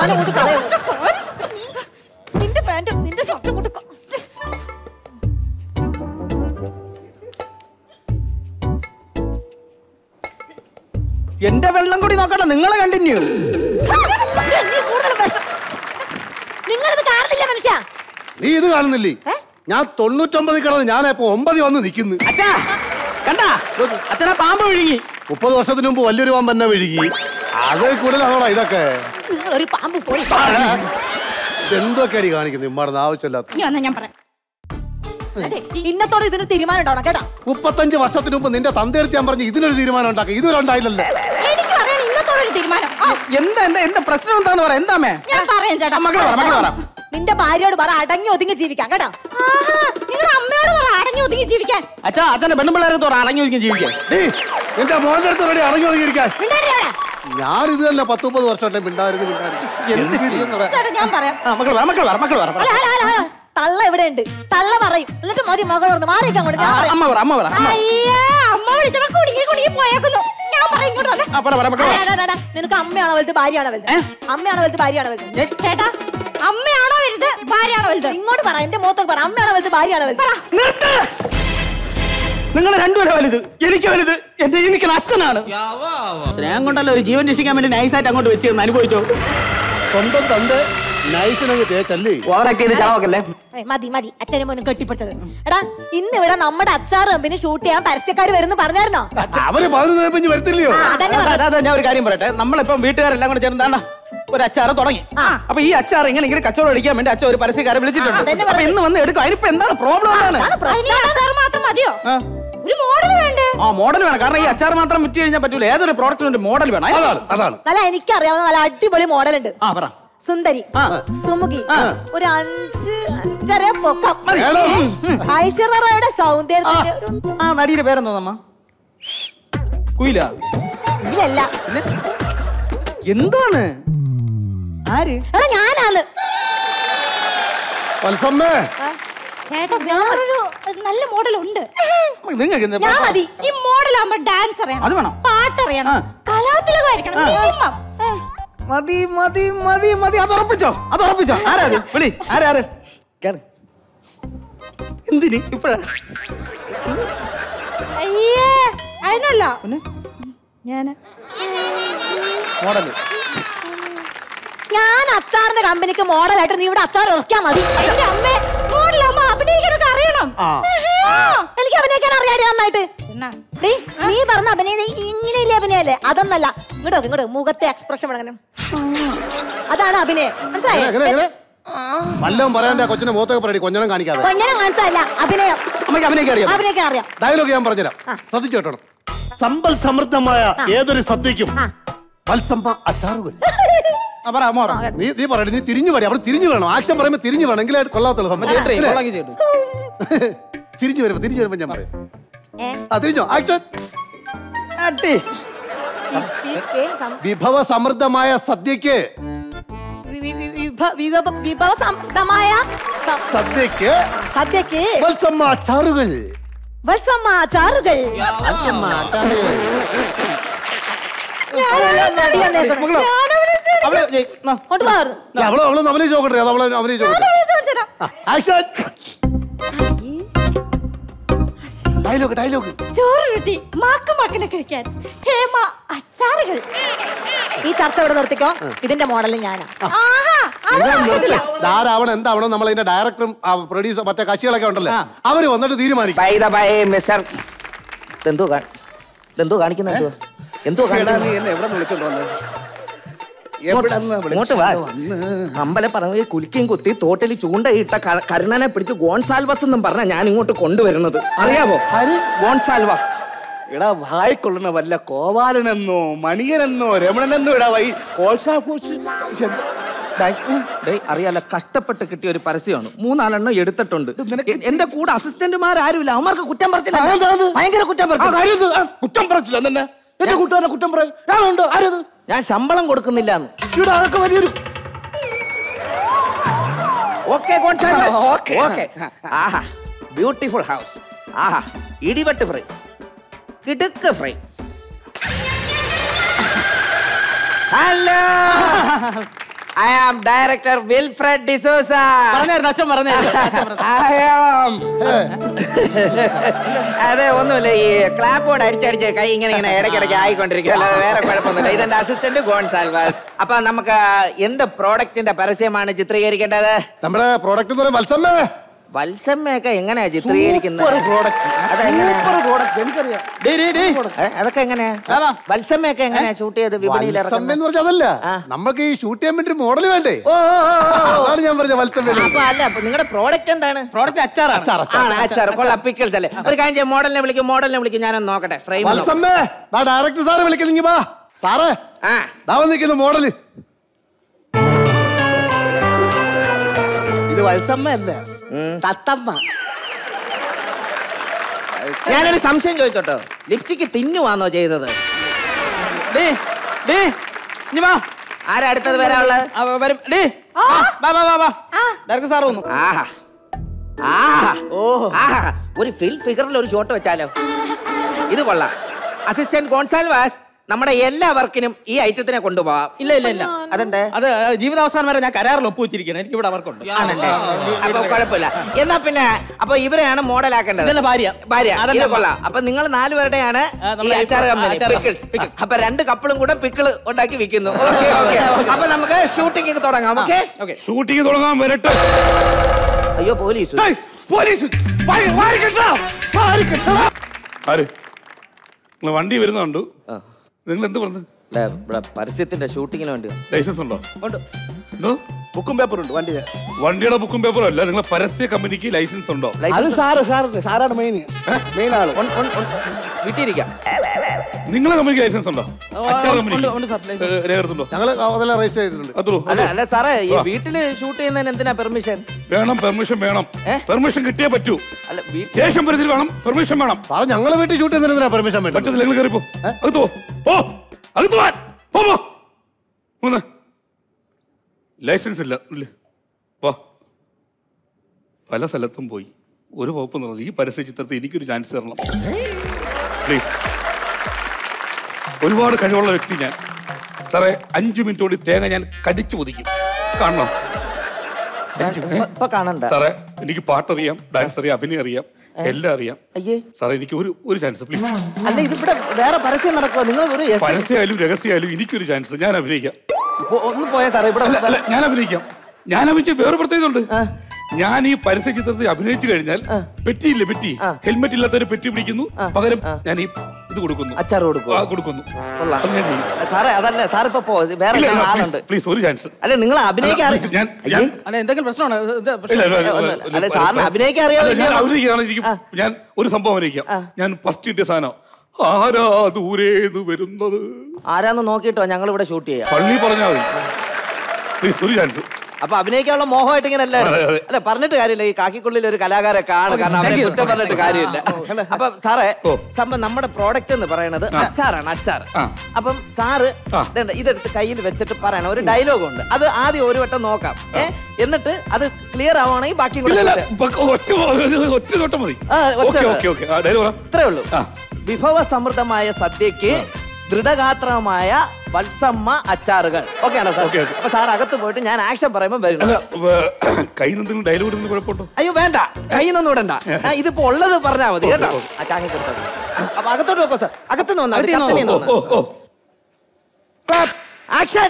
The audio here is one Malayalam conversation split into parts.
സാധനം കൊണ്ട് കളയും നിന്റെ പാന്റും നിന്റെ ഷർട്ടും കൊണ്ട് ക- എന്റെ വെള്ളം കൂടി നോക്കണ്ട നിങ്ങളെ കണ്ടിന്യൂ നീ കൂടുതൽ വിഷം- നിങ്ങളിത് കാണുന്നില്ല മനുഷ്യ നീ ഇത് കാണുന്നില്ലേ ഏ? ഞാൻ തൊണ്ണൂറ്റൊമ്പതിൽ കിടന്ന് ഞാൻ ഇപ്പൊ ഒമ്പതിൽ വന്ന് നിൽക്കുന്നു അച്ഛാ കണ്ടാ അച്ഛനെ പാമ്പ് വിഴുങ്ങി മുപ്പത് വർഷത്തിന് മുമ്പ് വലിയൊരു പാമ്പ് എന്നെ വിഴുകി അത് കൂടുതലാണോടാ ഇതൊക്കെ നിങ്ങൾ ഒരു പാമ്പ് പോയി എന്തൊക്കെയാണ് ഈ കാണിക്കുന്നത് ഇമ്മാർന്ന് ആവശ്യമില്ലാത്ത ഇനി വന്നാ ഞാൻ പറയാം അതെ ഇന്നത്തോടെ ഇതിന് തീരുമാനം ഉണ്ടാവണം കേട്ടോ മുപ്പത്തഞ്ച് വർഷത്തിന് മുമ്പ് നിന്റെ തന്തയെടുത്ത് ഞാൻ പറഞ്ഞു ഇതിനൊരു തീരുമാനം ഉണ്ടാക്കുക ഇതുവരെ ഉണ്ടായില്ലല്ലോ എനിക്ക് പറയാൻ ഇന്നത്തോടെ ഒരു തീരുമാനം ആ, എന്താ എന്താ എന്താ പ്രശ്നം എന്താന്ന് പറ എന്താമേ ഞാൻ പറയാം ചേട്ടാ മക്കളെ പറ മക്കളെ പറ നിന്റെ ഭാര്യയോട് പറ അടങ്ങി ഒതുങ്ങി ജീവിക്കാൻ കേട്ടോ നിങ്ങൾ അമ്മയോട് പറ അടങ്ങി ഒതുങ്ങി ജീവിക്കാൻ അച്ഛാ അച്ഛന്റെ പെണ്ണുപിള്ളേരെ തോറ അടങ്ങി ഒരിക്കും ജീവിക്കാൻ ഡേയ്, നിന്റെ മോന്റെ അടുത്ത് റെഡി അടങ്ങി ഒതുങ്ങിയിരിക്കാൻ മിണ്ടാതിരിടാ. ഞാൻ ഇത് തന്നെ പത്ത് മുപ്പത് വർഷം മിണ്ടായിരുന്നു മിണ്ടായിരുന്നു എന്ത് ചെയ്യുമെന്ന് പറ. ചേട്ടാ ഞാൻ പറയാം ആ മക്കളെ പറ മക്കളെ പറ മക്കളെ പറ, പറ അല്ല അല്ല അല്ല അല്ല. തള്ള ഇവിടെ ഉണ്ട് തള്ള പറയും എന്നിട്ട് മതി മകൾ പറഞ്ഞു മാറിയിക്കാൻ അങ്ങോട്ട് ആ, ഞാൻ പറയാം അമ്മ പറ അമ്മ പറ അമ്മ അയ്യേ, അമ്മ വിളിച്ചപ്പോ കുടുങ്ങി കുടുങ്ങി പോയേക്കുന്നു ഞാൻ പറയും ഇങ്ങോട്ട് വന്നേ ആ, പറ, പറ, മക്കളെ പറ. അടാ, അടാ, അടാ. നിനക്ക് അമ്മയാണോ വലുത് ഭാര്യയാണോ വലുത് ഏ? അമ്മയാണോ വലുത് ഭാര്യയാണോ വലുത് ഏ? ചേട്ടാ അമ്മയാണോ വലുത് ഭാര്യയാണോ വലുത് ഇങ്ങോട്ട് പറ എന്റെ മുഖത്തൊക്കെ പറ അമ്മയാണോ വലുത് ഭാര്യയാണോ വലുത് നിർത്ത് നിങ്ങൾ രണ്ടുപേരും വലുത് എനിക്ക് വലുത് എന്റെ ഈ നിൽക്കുന്ന അച്ഛനാണ് സ്നേഹം കൊണ്ടല്ലോ ഒരു ജീവൻ രക്ഷിക്കാൻ വേണ്ടി നൈസായിട്ട് അങ്ങോട്ട് വെച്ച് തന്ന് അനുഭവിച്ചോ സ്വന്തം തന്റെ നൈസിനങ്ങ് തേച്ചല്ലേ ഓവറാക്ട് ചെയ്ത് ചാവക്കല്ലേ ഏയ്, മതി മതി അച്ഛനെ മോനും കെട്ടിപ്പിടിച്ചത് എടാ ഇന്ന് ഇവിടെ നമ്മുടെ അച്ചാർ റബ്ബിന് ഷൂട്ട് ചെയ്യാൻ പരസ്യക്കാർ വരുന്നു പറഞ്ഞായിരുന്നോ അവര് പതിനൊന്ന് കഴിഞ്ഞ് വരത്തില്ലയോ ആ, അതന്നെ അതാ, അതാ, അതാ, ഞാൻ ഒരു കാര്യം പറയട്ടെ നമ്മളിപ്പം വീട്ടുകാരെല്ലാം കൂടെ ചേർന്നാണ്ട ഒരു അച്ചാറ് തുടങ്ങി ആ. അപ്പൊ ഈ അച്ചാർ ഇങ്ങനെ ഇങ്ങനെ കച്ചവടം അടിക്കാൻ വേണ്ടി അച്ഛൻ ഒരു പരസ്യക്കാരെ ആ, വിളിച്ചിട്ടുണ്ട് അതന്നെ അപ്പൊ ഇന്ന് വന്ന് എടുക്കും അതിനിപ്പോ എന്താണ് പ്രോബ്ലം എന്താണ് അതാണ് പ്രശ്നം അച്ചാർ മാത്രം മതിയോ ആ. ഒരു മോഡൽ വേണ്ടേ ആ മോഡൽ വേണം കാരണം ഈ അച്ചാർ മാത്രം വിറ്റ് കഴിഞ്ഞാൽ പറ്റൂല ഏതൊരു പ്രോഡക്റ്റിനും മോഡൽ വേണം അതിന് അതാണ് അതാണ് നല്ല എനിക്കറിയാവുന്ന നല്ല അടിപൊളി മോഡൽ ഉണ്ട് ആ പറ സുന്ദരി ആ. സുമുഖി ആ. ഒരു അഞ്ച് അഞ്ചര പൊക്കം വേണോ? ഐശ്വര്യയുടെ സൗന്ദര്യത്തിന്റെ ഒരു ആ നടിയുടെ പേരെന്തോ നമ്മ കുയില ഇല്ലല്ല പിന്നെ എന്താണ് ആര് എടാ ഞാനാണ് വത്സമ്മേ ചേട്ടാ ഞാനൊരു നല്ല മോഡൽ ഉണ്ട് നിങ്ങൾക്ക് എന്ത് ഞാൻ മതി ഈ മോഡൽ ആകുമ്പോ ഡാൻസ് അറിയണം അത് വേണം. പാട്ട് അറിയണം ആ. കലാതിലകമായിരിക്കണം ആ. minimum. ഏ. മതി മതി മതി മതി അത് ഉറപ്പിച്ചോ അത് ഉറപ്പിച്ചോ ആരാ അത് വിളി ആരാ ആര് കേറ് എന്തിന് ഇപ്പഴാ അയ്യേ അതിനല്ല പിന്നെ ഞാന് മോഡല് ഞാൻ അച്ചാറിന്റെ കമ്പനിക്ക് മോഡലായിട്ട് നീ ഇവിടെ അച്ചാർ ഇറക്കിയാ മതി എന്റെ അമ്മേ മോഡലാകുമ്പോ അഭിനയിക്കാനൊക്കെ അറിയണം ആ. ആ, എനിക്ക് അഭിനയിക്കാൻ അറിയാടി നന്നായിട്ട് ഡേ, നീ പറഞ്ഞ അഭിനയം ദേ ഇങ്ങനെയില്ലേ അഭിനയല്ലേ അതൊന്നല്ല ഇങ്ങോട്ടോ ഇങ്ങോട്ട് മുഖത്തെ എക്സ്പ്രഷൻ അങ്ങനെ അതാണ് അഭിനയം എങ്ങനെ എങ്ങനെ മനസ്സിലായോ എങ്ങനെ വല്ലതും പറയാൻ്റെ കൊച്ചിനെ മുഖത്തൊക്കെ പറയടി കൊഞ്ഞനം കാണിക്കാതെ കൊഞ്ഞനം കാണിച്ചതല്ല അഭിനയം അമ്മയ്ക്ക് അഭിനയിക്കാൻ അറിയാം അഭിനയിക്കാൻ അറിയാം ഡയലോഗ് ഞാൻ പറഞ്ഞുതരാം ശ്രദ്ധിച്ചു കേട്ടോണം സമ്പൽ സമൃദ്ധമായ ഏതൊരു സദ്യക്കും ആ. വത്സമ്മ അച്ചാറുകൾ ആ, പറ മോറ നീ നീ പറയടി നീ തിരിഞ്ഞു പറയും അവിടെ തിരിഞ്ഞു വേണം ആക്ഷൻ പറയുമ്പോൾ തിരിഞ്ഞു വേണം എങ്കിലേ കൊള്ളാത്തുള്ള സംഭവം ചേട്ടേ ഇല്ലേ? കൊള്ളാക്കി ചേട്ടു തിരിഞ്ഞു വരുമ്പോ തിരിഞ്ഞു വരുമ്പോ ഞാൻ പറയാം ഏ, ആ തിരിഞ്ഞോ ആക്ഷൻ അട്ടി വി- വി- സം- വിഭവ സമൃദ്ധമായ സദ്യക്ക് വി- വി- വി- വിഭ- വിഭവ- വിഭവസമൃദ്ധമായ സ- സദ്യക്ക് സദ്യക്ക് വത്സമ്മ അച്ചാറുകൾ വത്സമ്മ ചാറുകൾ വത്സമ്മ അച്ചാറുകൾ ഞാനാണോ ചടി വന്നേക്കണെ? മകളോ? ഞാനാണോ വിളിച്ച് വിളിക്കുന്നത്? അവള് ജയ്, നാ. കൊണ്ടുപോകാറുണ്ട്. അല്ല, അവള് അവളൊന്ന് അഭിനയിച്ച് നോക്കട്ടെ അത് അവളെ അഭിനയിച്ച് ഞാനാണോ നോക്കട്ടെ വിളിച്ച് വിളിച്ചേരാ? ആക്ഷൻ ഡയലോഗ് ഡയലോഗ് ചോറ് കിട്ടി മാക്ക് മാക്കിനെ കഴിക്കാൻ ഹേമ അച്ചാറുകൾ ഈ ചർച്ച ഇവിടെ നിർത്തിക്കോ ഇതിന്റെ മോഡൽ ഞാനാ ആഹാ, അത് നടക്കത്തില്ല. ധാരാവണം എന്താവണം നമ്മൾ അതിന്റെ ഡയറക്ടറും പ്രൊഡ്യൂസർ മറ്റേ കക്ഷികളൊക്കെ ഉണ്ടല്ലോ ആ. അവര് വന്നിട്ട് തീരുമാനിക്കും ബൈ ദ ബൈ മിസ്റ്റർ എന്തോ കാ- ഇതെന്തോ കാണിക്കുന്ന എന്തോ എന്തോ എടാ, നീ കാണിക്കുന്ന എന്നെ എവിടെ വിളിച്ചോണ്ട് വന്നത് എവിടെന്ന് ഇങ്ങോട്ട് വാ അമ്പല പറമ്പിൽ കുലുക്കിയും കുത്തി തോട്ടിൽ ചൂണ്ടയിട്ട ക- കരുണനെ പിടിച്ച് ഗോൺസാൽവസ് എന്നും പറഞ്ഞ ഞാൻ ഇങ്ങോട്ട് കൊണ്ടുവരുന്നത് അറിയാവോ ഗോൺസാൽവസ് എടാ വായിക്കൊള്ളുന്ന വല്ല കോവാലനെന്നോ മണിയനെന്നോ രമണനെന്നോ ഇടാ വൈ കോൾസാഫോസ് ഡേയ്, ഡേയ്, അറിയാലോ കഷ്ടപ്പെട്ട് കിട്ടിയ ഒരു പരസ്യമാണ് മൂന്നാലെണ്ണം എടുത്തിട്ടുണ്ട് എ- എന്റെ കൂടെ അസിസ്റ്റന്റുമാർ ആരുമില്ല അവന്മാർക്ക് കുറ്റം പറച്ചില്ല ഭയങ്കര കുറ്റം പറച്ചില്ല കുറ്റം പറച്ചില്ല തന്നെ എന്റെ കൂട്ടുകാരനെ കുറ്റം പറയുണ്ട് ആരത് ഞാൻ ശമ്പളം കൊടുക്കുന്നില്ല ഇവിടെ അതൊക്കെ വലിയൊരു ഓക്കെ ഓക്കെ ആഹാ ബ്യൂട്ടിഫുൾ ഹൗസ് ആഹാ ഇടിവെട്ട് ഫ്രൈ കിടുക്ക് fry hello I am director Wilfred D'Souza പറഞ്ഞായിരുന്നു അച്ഛൻ പറഞ്ഞായിരുന്നു അച്ഛൻ പറഞ്ഞു. I am. അതെ ഒന്നുമില്ല ഈ ക്ലാപ്പ് ബോർഡ് അടിച്ചടിച്ച് കൈ ഇങ്ങനെ ഇങ്ങനെ ഇടയ്ക്കിടയ്ക്ക് ആയിക്കൊണ്ടിരിക്കും അല്ലാതെ വേറെ കുഴപ്പമൊന്നുമില്ല ഇതെന്റെ അസിസ്റ്റന്റ് ഗോൺസാൽവാസ് അപ്പൊ നമുക്ക് എന്ത് പ്രോഡക്റ്റിന്റെ പരസ്യമാണ് ചിത്രീകരിക്കേണ്ടത് നമ്മുടെ പ്രോഡക്റ്റ് എന്ന് പറയുന്നത് മത്സമ്മേ വത്സമ്മയൊക്കെ എങ്ങനെയാ ചിത്രീകരിക്കുന്നത് സൂപ്പർ പ്രോഡക്റ്റ് അതെങ്ങനെയാ? സൂപ്പർ പ്രോഡക്റ്റ് എനിക്കറിയാം ഡേ, ഡേ, ഡേ. ഏ, അതൊക്കെ എങ്ങനെയാ ആവാ. വത്സമ്മയൊക്കെ എങ്ങനെയാ ഷൂട്ട് ചെയ്ത് വിപണിയിൽ വത്സമ്മ ഇറക്കുന്നത് എന്ന് പറഞ്ഞാൽ അതല്ല ആ. നമുക്ക് ഈ ഷൂട്ട് ചെയ്യാൻ വേണ്ടി ഒരു മോഡൽ വേണ്ടേ ഓ ഓ, ഓ, ഓ. അതാണ് ഞാൻ പറഞ്ഞ വത്സമ്മ അപ്പൊ അല്ല അപ്പൊ നിങ്ങളുടെ പ്രോഡക്റ്റ് എന്താണ് പ്രോഡക്റ്റ് അച്ചാറാണ് ആണ് അച്ചാർ കൊള്ളാം പിക്കിൾസ് അല്ലേ ഒരു കാര്യം ചെയ്യാം മോഡലിനെ വിളിക്കും മോഡലിനെ വിളിക്കും ഞാനൊന്ന് നോക്കട്ടെ ഫ്രെയിം വത്സമ്മേ ദാ ഡയറക്ടർ സാറ് വിളിക്കുന്നെങ്കി വാ സാറേ ആ ദാ വന്നിരിക്കുന്നു മോഡല് ഇത് വത്സമ്മ അല്ല തത്തമ്മ ഞാനൊരു സംശയം ചോദിച്ചോട്ടോ ലിപ്സ്റ്റിക്ക് തിന്നുവാന്നോ ചെയ്തത് ഡേ ഡേ ഇനി വാ ആരാ അടുത്തത് വരാനുള്ളത് ആ, വരും ഡേ വാ വാ വാ വാ ഡയറക്ടർ സാർ വന്നു ആഹാ ആഹാ ഓഹോ ആഹാ ഒരു ഫിൽ ഫിഗറിൽ ഒരു ഷോട്ട് വെച്ചാലോ ഇത് കൊള്ളാം അസിസ്റ്റന്റ് ഗോൺസാൽവാസ് നമ്മുടെ എല്ലാ വർക്കിനും ഈ ഐറ്റത്തിനെ കൊണ്ടുപോവാം ഇല്ല ഇല്ല ഇല്ല അതെന്തേ അത് ജീവിതാവസാനം വരെ ഞാൻ കരാറിൽ ഒപ്പുവെച്ചിരിക്കണം എനിക്ക് ഇവിടെ അവർക്കുണ്ട് ആണല്ലേ അപ്പൊ കുഴപ്പമില്ല എന്നാ പിന്നെ അപ്പൊ ഇവരെയാണ് മോഡലാക്കേണ്ടത് ഇതെന്റെ ഭാര്യ. ഭാര്യ അതല്ല ഇത് കൊള്ളാം അപ്പൊ നിങ്ങൾ നാലുപേരുടെയാണ് ആ, ഈ നമ്മളെ അച്ചാർ ആ, കമ്പനി അച്ചാർ പിക്കിൾസ് pickles. അപ്പൊ രണ്ട് കപ്പിളും കൂടെ പിക്കിള് ഉണ്ടാക്കി വിൽക്കുന്നു ഓക്കെ ഓക്കെ അപ്പൊ നമുക്ക് ഷൂട്ടിംഗ് തുടങ്ങാം ഓക്കെ ഓക്കെ ഷൂട്ടിംഗ് തുടങ്ങാൻ വരട്ടെ അയ്യോ പോലീസ് ഏയ്, പോലീസ് വാരി- വാരി കെട്ടടാ, വാരി കെട്ടടാ. ആര് നിങ്ങൾ വണ്ടി വരുന്നുണ്ട് നിങ്ങൾ എന്ത് പറഞ്ഞു ഇവിടെ പരസ്യത്തിന്റെ ഷൂട്ടിങ്ങിന് വേണ്ടി ലൈസൻസ് ഉണ്ടോ ഉണ്ട് എന്തോ ബുക്കും പേപ്പറും ഉണ്ട് വണ്ടിയുടെ വണ്ടിയുടെ ബുക്കും പേപ്പറും അല്ല നിങ്ങളെ പരസ്യ കമ്പനിക്ക് ലൈസൻസ് ഉണ്ടോ അത് സാറ് സാറിന്റെ സാറാണ് മെയിൻ മെയിൻ ആള് വിട്ടിരിക്കാം നിങ്ങളെ കമ്പനിക്ക് ലൈസൻസ് ഉണ്ടോ അച്ചാർ ഉണ്ട്, ഉണ്ട് സാർ, കമ്പനിക്ക് രേഖപ്പെടുത്തുണ്ടോ ഞങ്ങള് അതെല്ലാം രജിസ്റ്റർ ചെയ്തിട്ടുണ്ട് അത്രോ അല്ല അല്ല സാറേ ഈ വീട്ടില് ഷൂട്ട് ചെയ്യുന്നതിന് എന്തിനാ പെർമിഷൻ വേണം പെർമിഷൻ വേണം പെർമിഷൻ കിട്ടിയേ പറ്റൂ അല്ല വീട്ടിൽ സ്റ്റേഷൻ പരിധിയിൽ വേണം പെർമിഷൻ വേണം സാറ് ഞങ്ങളെ വീട്ടിൽ ഷൂട്ട് ചെയ്യുന്നതിനാ പെർമിഷൻ വേണ്ടത് പറ്റത്തില്ല നിങ്ങൾ കയറിപ്പോ അകത്ത് പോ പോ അകത്ത് പോവാൻ പോ പോ മൂന്ന് ലൈസൻസ് ഇല്ല ഇല്ല വാ പല സ്ഥലത്തും പോയി ഒരു വകുപ്പ് എന്നുള്ളത് ഈ പരസ്യ ചിത്രത്തിൽ എനിക്കൊരു ചാൻസ് തരണം പ്ലീസ് ഒരുപാട് കഴിവുള്ള വ്യക്തി ഞാൻ സാറേ അഞ്ചു മിനിറ്റ് കൂടി തേങ്ങ ഞാൻ കടിച്ചു ഒതിക്കും കാണണം ഇപ്പൊ കാണണ്ട സാറേ എനിക്ക് പാട്ടറിയാം ഡാൻസ് അറിയാം അഭിനയം അറിയാം എല്ലാം അറിയാം അയ്യേ സാറേ എനിക്ക് ഒരു ഒരു ചാൻസ് പ്ലീസ് അല്ല ഇതിവിടെ വേറെ പരസ്യം നടക്കുമോ നിങ്ങൾ ഒരു എസ്- പരസ്യമായാലും രഹസ്യമായാലും എനിക്കൊരു ചാൻസ് ഞാൻ അഭിനയിക്കാം പോ- ഒന്ന് പോയാ സാറേ ഇവിടെ അല്ല, അല്ല, ഞാൻ അഭിനയിക്കാം ഞാൻ അഭിനയിച്ച വേറെ പ്രത്യേകത ഉണ്ട് ഞാൻ ഈ പരസ്യ ചിത്രത്തിൽ അഭിനയിച്ചു കഴിഞ്ഞാൽ പെറ്റിയില്ലേ പെറ്റി ഹെൽമെറ്റ് ഇല്ലാത്തൊരു പെറ്റി പിടിക്കുന്നു പകരം ഞാൻ ഈ ഇത് കൊടുക്കുന്നു അച്ചാർ കൊടുക്കുവോ? ആ, കൊടുക്കുന്നു കൊള്ളാം. അത് ഞാൻ ചെയ്യും സാറേ അതല്ല സാർ ഇപ്പൊ പോ വേറെ ഇല്ല, ഞാൻ ഇല്ല, ആളുണ്ട് please, please, ഒരു ചാൻസ് അല്ല നിങ്ങൾ അഭിനയിക്കാൻ please, ഞാൻ ഞാൻ അല്ല എന്തെങ്കിലും പ്രശ്നമാണോ ഇത് ഇത് പ്രശ്നം- ഇല്ല, ഇല്ല, ഇല്ല, അല്ല, ഇല്ല, അല്ല, ഇല്ല, സാറിന് ഇല്ല. അഭിനയിക്കാൻ അറിയാമോ അല്ല, ഞാൻ ഇല്ലയോ? അഭിനയിക്കുകയാണ് എനിക്ക് ഞാൻ ഒരു സംഭവം അഭിനയിക്കാം ഞാൻ ഫസ്റ്റ് കിട്ടിയ സാധനം ആരാ ദൂരേത് വരുന്നത് ആരാന്ന് നോക്കിട്ടോ ഞങ്ങൾ ഇവിടെ ഷൂട്ട് ചെയ്യാം പള്ളി പറഞ്ഞാൽ മതി പ്ലീസ് ഒരു ചാൻസ് അപ്പൊ അഭിനയിക്കാനുള്ള മോഹമായിട്ട് ഇങ്ങനെ അല്ല അതെ, അതെ. അല്ല പറഞ്ഞിട്ട് കാര്യമില്ല ഈ കാക്കിക്കുള്ളിൽ ഒരു കലാകാരെ കാണും കാരണം അവരെ കുറ്റം പറഞ്ഞിട്ട് കാര്യമില്ല അപ്പൊ സാറേ സംഭവം നമ്മുടെ പ്രോഡക്റ്റ് എന്ന് പറയുന്നത് അച്ചാറാണ് അച്ചാർ ആ. അപ്പം സാറ് ആ. ഇതുണ്ട്, ഇതെടുത്ത് കയ്യിൽ വെച്ചിട്ട് പറയണം ഒരു ഡയലോഗ് ഉണ്ട് അത് ആദ്യം ഒരു വട്ടം നോക്കാം ഏ എന്നിട്ട് അത് ക്ലിയർ ആവുകയാണെങ്കിൽ ബാക്കി കൂടെ ഇല്ല, ഇല്ല, shoot ചെയ്യാം. പക്ക- ഒറ്റ ഒറ്റ തൊട്ടം മതി ആ, ഒറ്റ ഓക്കെ തൊട്ട്. ഓക്കെ ഓക്കെ ആ ഡയലോഗ് പറ. ഇത്രേ ഉള്ളൂ ആ. വിഭവ സമൃദ്ധമായ സദ്യക്ക് ദൃഢഗാത്രമായ വത്സമ്മ അച്ചാറുകൾ ഓക്കെ ആണോ സാർ Okay, okay. അപ്പൊ സാർ അകത്ത് പോയിട്ട് ഞാൻ ആക്ഷൻ പറയുമ്പോൾ വരണം അല്ല വേ- കൈ നിന്ന് ഡയലോഗ് ഇടുന്ന കുഴപ്പമുണ്ടോ അയ്യോ വേണ്ട കൈ നിന്നും വിടണ്ട ആ, ഇതിപ്പോ ഉള്ളത് പറഞ്ഞാൽ മതി കേട്ടോ ആ ചായ കൊടുത്താൽ മതി. അപ്പൊ അകത്തോട്ട് നോക്കോ സാർ അകത്ത് നിന്ന് അകത്തുനിന്ന് ഓ ഓ ആക്ഷൻ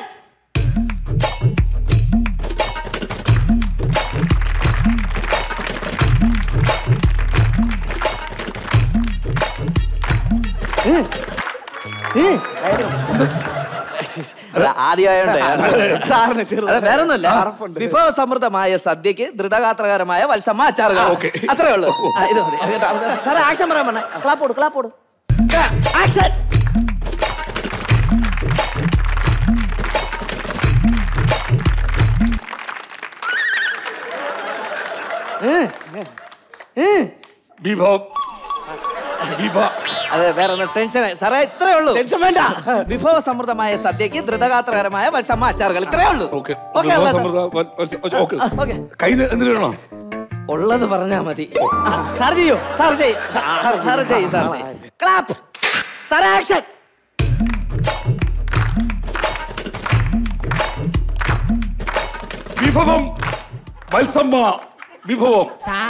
ആദ്യമായോണ്ട് സാറിന് ചെറുത് അത് വേറൊന്നുമല്ല വിഭവ സമൃദ്ധമായ സദ്യക്ക് ദൃഢഗാത്രകരമായ വത്സമ്മ അച്ചാറുകൾ ഓക്കേ. അത്രേ ഉള്ളൂ ആ, ഇത് മതി കേട്ടോ. സാറേ ആക്ഷൻ പറയാൻ പറഞ്ഞ ക്ലാപ്പോട് ക്ലാപ്പോട് ആക്ഷൻ വിഭവം വിഭ അതെ വേറെ ഒന്നും ടെൻഷൻ സാറേ ഇത്രേ ഉള്ളൂ ടെൻഷൻ വേണ്ട വിഭവ സമൃദ്ധമായ സദ്യക്ക് ദൃഢഗാത്രകരമായ വത്സമ്മ അച്ചാറുകൾ ഇത്രേ ഉള്ളൂ ഓക്കെ ഓക്കെ അല്ലേ സാർ? ഓക്കെ ഓക്കെ കൈ എന്തിനു വേണോ ഉള്ളത് പറഞ്ഞാ മതി സാർ ചെയ്യോ സാർ ചെയ് സാർ ചെയ് സാർ ക്ലാപ്പ് സാർ ആക്ഷൻ വിഭവം വത്സമ്മ വിഭവം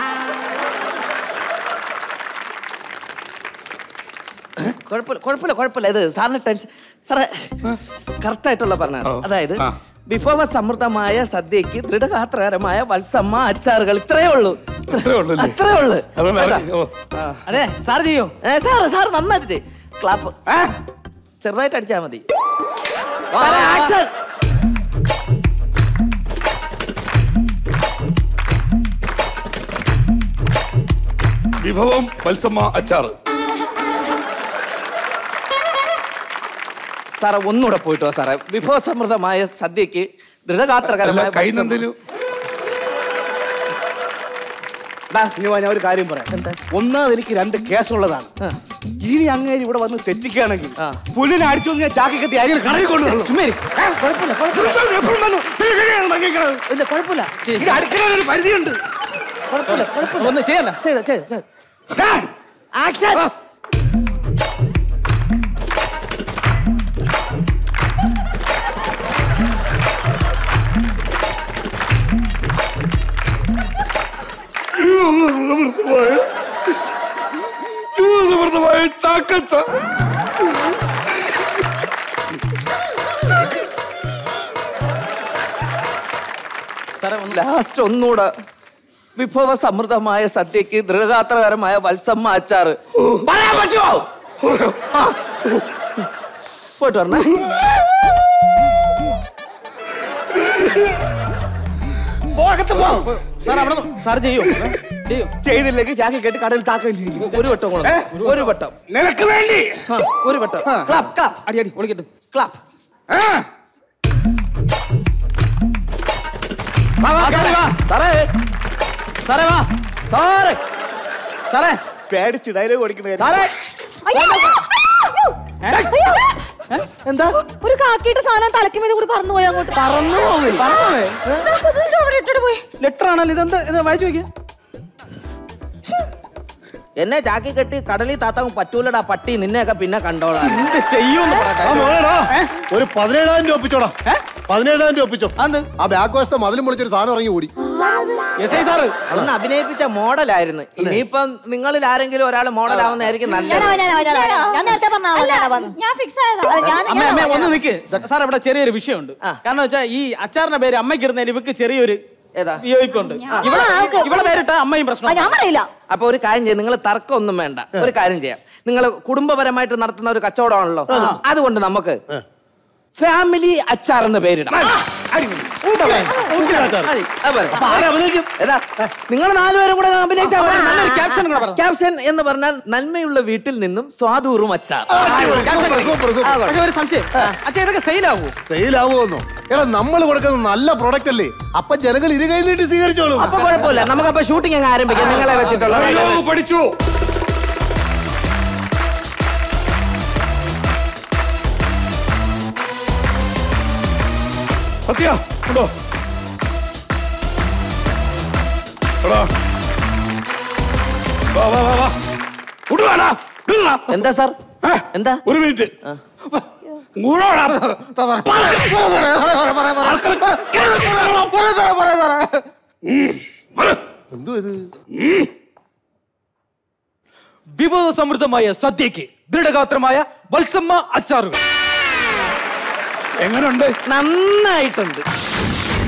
കുഴപ്പമില്ല കുഴപ്പമില്ല കുഴപ്പമില്ല ഇത് സാറിന് ടെൻഷൻ സാറേ കറക്റ്റ് ആയിട്ടുള്ള പറഞ്ഞ ആ. അതായത് ആ. വിഭവ സമൃദ്ധമായ സദ്യക്ക് ദൃഢഗാത്രകരമായ വത്സമ്മ അച്ചാറുകൾ ഇത്രയേ ഉള്ളൂ ഇത്രയേ ഉള്ളൂ അല്ലേ? അത്രേ ഉള്ളൂ അതുകൊണ്ട് കേട്ടോ? അറിയ- ഓ. അതെ സാർ ചെയ്യോ ഏ, സാറ് സാറ് നന്നായിട്ട് ചെയ് ക്ലാപ്പ് ചെറുതായിട്ട് അടിച്ചാ മതി സാറേ, action. വിഭവം വത്സമ്മ അച്ചാറ് സാറേ ഒന്നുകൂടെ പോയിട്ട് വാ സാറേ വിഭവ സമൃദ്ധമായ സദ്യക്ക് അല്ല ദൃഢഗാത്രകരമായ കൈ വത്സമ്മ- നന്ദിലും ഡാ, ഇനി വാ, ഞാൻ ഒരു കാര്യം പറയാം ഒന്നാമത് എനിക്ക് രണ്ട് കേസുള്ളതാണ് ഇനി അങ്ങേര് ഇവിടെ വന്ന് തെറ്റിക്കുകയാണെങ്കിൽ ആ. പുല്ലിനെ അടിച്ചു ഞാൻ ചാക്കി കെട്ടി അരികൾ കടയിൽ കൊണ്ടുവന്നു കുഴപ്പമില്ല കുഴപ്പമില്ല ഇല്ല കുഴപ്പമില്ല ഇത് അടുക്കളയിൽ പരിധിയുണ്ട് കുഴപ്പമില്ല കുഴപ്പമില്ല ഒന്ന് ചെയ്യല്ല ചെയ്ത ചെയ്ത ചെയ്ത ആക്ഷൻ സമൃദ്ധമായ ചാക്കച്ച സാറേ ഒന്ന് ലാസ്റ്റ് ഒന്നുകൂടെ വിഭവ സമൃദ്ധമായ സദ്യക്ക് ദൃഢഗാത്രകരമായ വത്സമ്മ അച്ചാറ് പറയാൻ പറ്റുമോ ആ. പോയിട്ട് വരണേ പോകത്ത് പോ സാർ അവിടെ സാർ ചെയ്യോ ചെയ്യോ ചെയ്തില്ലെങ്കിൽ ചാക്കി കെട്ടി കടയിൽ താക്കുകയും ചെയ്യും ഒരു വട്ടം കൂടെ ഒരു വട്ടം നിനക്ക് വേണ്ടി ആ, ഒരു വട്ടം ക്ലാപ്പ് ക്ലാപ്പ് അടി അടി ഒളിക്കട്ടെ ക്ലാപ്പ് സാറേ വാ സാറേ സാറേ വാ സാറേ സാറേ പേടിച്ച് ഡയലോഗ് ഓടിക്കുന്നത് സാറേ അയ്യോ, അയ്യോ, അയ്യോ. എന്താ ഒരു കാക്കിയിട്ട് സാധനം തലക്ക് മീത് കൂടി പറന്നു പോയി അങ്ങോട്ട് പറന്നു പോയി ഇത് അവിടെ ഇട്ടിട്ട് പോയി ലെറ്റർ ആണല്ലോ ഇതെന്താ ഇത് വായിച്ചു നോക്കിയാ എന്നെ ചാക്കി കെട്ടി കടലിൽ താത്താൻ പറ്റൂലടാ പട്ടി നിന്നെയൊക്കെ പിന്നെ കണ്ടോളാം എന്ത് ചെയ്യൂന്ന് ആ പറയട്ടെ മോളെടാ, ഒരു പതിനേഴായിരം രൂപ ഒപ്പിച്ചോടാ പതിനേഴായിരം രൂപ ഒപ്പിച്ചോ അതെന്ത്? ആ ബാക്ക് വശത്തെ മതിലും പൊളിച്ചൊരു സാധനം ഇറങ്ങി ഓടി എസ് ഐ സാറ് അന്ന് അഭിനയിപ്പിച്ച മോഡലായിരുന്നു ഇനിയിപ്പം നിങ്ങളിൽ ആരെങ്കിലും ഒരാൾ മോഡലാവുന്നതായിരിക്കും ഞാനാ, നല്ലത് ഞാനാ, ഞാനാ, ഞാനാ. ഞാൻ നേരത്തെ പറഞ്ഞാണല്ലോ ഞാനാ വന്നത്. ഞാൻ ഫിക്സ് ആയതാ അല്ല, ഞാൻ- അമ്മ അമ്മ ഞാനാ ഒന്ന് വന്നത്. നിക്ക് സാർ ഇവിടെ ചെറിയൊരു വിഷയമുണ്ട് ആ. കാരണം വെച്ചാൽ ഈ അച്ചാറിന്റെ പേര് അമ്മയ്ക്ക് ഇടുന്നതിൽ ഇവക്ക് ചെറിയൊരു ഏതാ വിയോജിപ്പുണ്ട് ഇവിടെ ആ, ഓക്കേ. ഇവിടെ പേരിട്ട അമ്മയും ആ, പ്രശ്നം ഞാൻ പറയില്ല അപ്പൊ ഒരു കാര്യം ചെയ്യാം നിങ്ങൾ തർക്കം ഒന്നും വേണ്ട ഒരു കാര്യം ചെയ്യാം നിങ്ങൾ കുടുംബപരമായിട്ട് നടത്തുന്ന ഒരു കച്ചവടമാണല്ലോ അതുകൊണ്ട് നമുക്ക് ഫാമിലി അച്ചാർ എന്ന പേരിടാം ഊട്ടിയിലാച്ചാറ്. അതുപോലെ. അപ്പൊ ആരെ അഭിനയിക്കും ഏതാ നിങ്ങൾ നാലുപേരും കൂടെ അഭിനയിച്ചാൽ മതി. നല്ലൊരു caption കൂടെ പറ. ക്യാപ്ഷൻ എന്ന് പറഞ്ഞാൽ നന്മയുള്ള വീട്ടിൽ നിന്നും സ്വാദൂറും അച്ചാർ സൂപ്പർ, സൂപ്പർ, സൂപ്പർ. പക്ഷെ ഒരു സംശയം അച്ഛാ ഇതൊക്കെ സെയിൽ ആവൂ സെയിൽ ആവുമെന്നോ എടാ നമ്മൾ കൊടുക്കുന്ന നല്ല പ്രൊഡക്റ്റ് അല്ലേ അപ്പൊ ജനങ്ങൾ ഇരു കൈ നീട്ടി സ്വീകരിച്ചോളൂ അപ്പൊ കുഴപ്പമില്ല നമുക്കപ്പൊ ഷൂട്ടിംഗ് അങ്ങ് ആരംഭിക്കാം നിങ്ങളെ വെച്ചിട്ടുള്ള ഡയലോഗ് പഠിച്ചു സത്യ ഉണ്ടോ എടാ. വാ വാ വാ വാ വിടുവാടാ വിടുടാ. എന്താ സാർ ഏ? എന്താ ഒരു മിനിറ്റ് മൂടോടാ. ആൾക്കാര് ഉം. പറ. എന്തോ ഇത് വിഭവ സമൃദ്ധമായ സദ്യക്ക് ദൃഢഗാത്രമായ വത്സമ്മ അച്ചാറുകൾ എങ്ങനുണ്ട് നന്നായിട്ടുണ്ട്